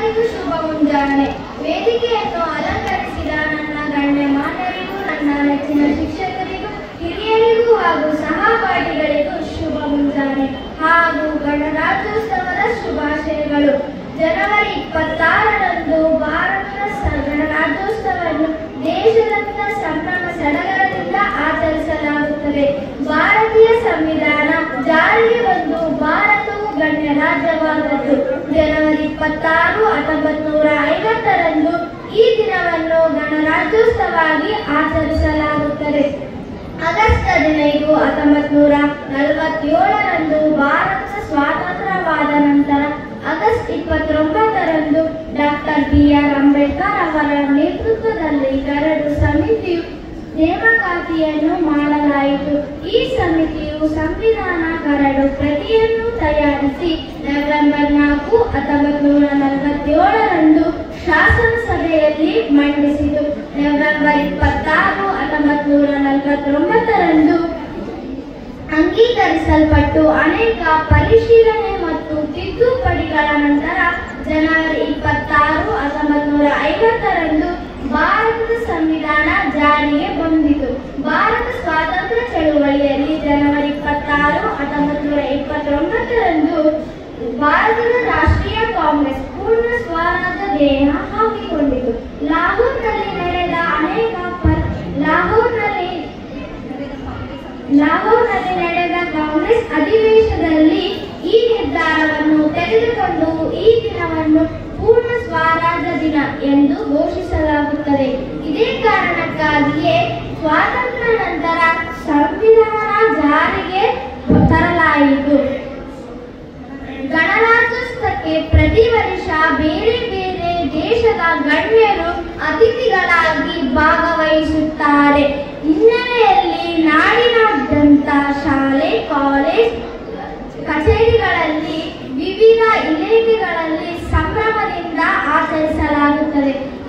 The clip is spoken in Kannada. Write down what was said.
ಎಲ್ಲರಿಗೂ ಶುಭ ಮುಂಜಾನೆ ವೇದಿಕೆಯನ್ನು ಅಲಂಕರಿಸಿದ ನನ್ನ ಗಣ್ಯ ಮಾತರಿಗೂ ನನ್ನ ನೆಚ್ಚಿನ ಶಿಕ್ಷಕರಿಗೂ ಹಿರಿಯರಿಗೂ ಹಾಗೂ ಸಹಪಾಠಿಗಳಿಗೂ ಶುಭ ಮುಂಜಾನೆ ಹಾಗೂ ಗಣರಾಜ್ಯೋತ್ಸವದ ಶುಭಾಶಯಗಳು ಜನವರಿ ಇಪ್ಪತ್ತಾರರಂದು ಭಾರತದ ಸ- ಗಣರಾಜ್ಯೋತ್ಸವವನ್ನು ದೇಶದ ಸಂಭ್ರಮ ಸಡಗರದಿಂದ ಆಚರಿಸಲಾಗುತ್ತದೆ ಭಾರತೀಯ ಸಂವಿಧಾನ ಜಾರಿಗೆ ಬಂದು ಭಾರತವು ಗಣ್ಯ ರಾಜ್ಯವಾದದ್ದು ಜನವರಿ ಇಪ್ಪತ್ತಾರು ಹತ್ತೊಂಬತ್ತು ನೂರ ಐವತ್ತರಂದು ಈ ದಿನವನ್ನು ಗಣರಾಜ್ಯೋತ್ಸವವಾಗಿ ಆಚರಿಸಲಾಗುತ್ತದೆ ಆಗಸ್ಟ್ ಹದಿನೈದು ಹತ್ತೊಂಬತ್ತು ನೂರ ನಲವತ್ತೇಳರಂದು ಭಾರತ ಸ್ವಾತಂತ್ರ್ಯವಾದ ನಂತರ ಆಗಸ್ಟ್ ಇಪ್ಪತ್ತೊಂಬತ್ತರಂದು ಡಾಕ್ಟರ್ ಬಿ ಆರ್ ಅಂಬೇಡ್ಕರ್ ಅವರ ನೇತೃತ್ವದಲ್ಲಿ ಕರಡು ಸಮಿತಿಯು ನೇಮಕಾತಿಯನ್ನು ಮಾಡಲಾಯಿತು ಈ ಸಮಿತಿಯು ಸಂವಿಧಾನ ಕರಡು ಪ್ರತಿಯನ್ನು ತಯಾರಿಸಿ ನವೆಂಬರ್ ನಾಲ್ಕು ಹತ್ತೊಂಬತ್ತು ನೂರ ನಲವತ್ತೇಳರಂದು ಶಾಸನಸಭೆಯಲ್ಲಿ ಮಂಡಿಸಿತು ನವೆಂಬರ್ ಇಪ್ಪತ್ತಾರು ಹತ್ತೊಂಬತ್ತು ನೂರ ನಲವತ್ತೊಂಬತ್ತರಂದು ಅಂಗೀಕರಿಸಲ್ಪಟ್ಟು ಅನೇಕ ಪರಿಶೀಲನೆ ಮತ್ತು ತಿದ್ದುಪಡಿಗಳ ನಂತರ ಜನವರಿ ಇಪ್ಪತ್ತಾರು ಹತ್ತೊಂಬತ್ತು ನೂರ ಐವತ್ತರಂದು ಭಾರತದ ಸಂವಿಧಾನ ಜಾರಿಗೆ ಬಂದಿತು ಭಾರತ ಸ್ವಾತಂತ್ರ್ಯ ಚಳುವಳಿಯಲ್ಲಿ ಜನವರಿ ಇಪ್ಪತ್ತಾರು ಹತ್ತೊಂಬತ್ತು ನೂರ ಇಪ್ಪತ್ತೊಂಬತ್ತರಂದು ಭಾರತದ ರಾಷ್ಟ್ರೀಯ ಕಾಂಗ್ರೆಸ್ ಪೂರ್ಣ ಸ್ವರಾಜ್ಯ ಧ್ಯೇಯ ಹಾಕಿಕೊಂಡಿತು ಲಾಹೋರ್ನಲ್ಲಿ ನಡೆದ ಅನೇಕ ಪರ್ ಲಾಹೋರ್ನಲ್ಲಿ ಲಾಹೋರ್ನಲ್ಲಿ ನಡೆದ ಕಾಂಗ್ರೆಸ್ ಅಧಿವೇಶನದಲ್ಲಿ ಈ ನಿರ್ಧಾರವನ್ನು ತೆಗೆದುಕೊಂಡು ಈ ದಿನವನ್ನು ಪೂರ್ಣ ಸ್ವರಾಜ್ಯ ದಿನ ಎಂದು ಘೋಷಿಸಲಾಗುತ್ತದೆ ಇದೇ ಕಾರಣಕ್ಕಾಗಿಯೇ ಸ್ವಾತಂತ್ರ್ಯ ನಂತರ ಸಂವಿಧಾನ ಜಾರಿಗೆ ತರಲಾಯಿತು ಗಣರಾಜ್ಯೋತ್ಸವಕ್ಕೆ ಪ್ರತಿ ವರ್ಷ ಬೇರೆ ಬೇರೆ ದೇಶದ ಗಣ್ಯರು ಅತಿಥಿಗಳಾಗಿ ಭಾಗವಹಿಸುತ್ತಾರೆ ಹಿನ್ನೆಲೆಯಲ್ಲಿ ನಾಡಿನಾದ್ಯಂತ ಶಾಲೆ ಕಾಲೇಜ್ ಕಚೇರಿಗಳಲ್ಲಿ ವಿವಿಧ ಇಲಾಖೆಗಳಲ್ಲಿ ಸಂಭ್ರಮದಿಂದ ಆಚರಿಸಲಾಗುತ್ತದೆ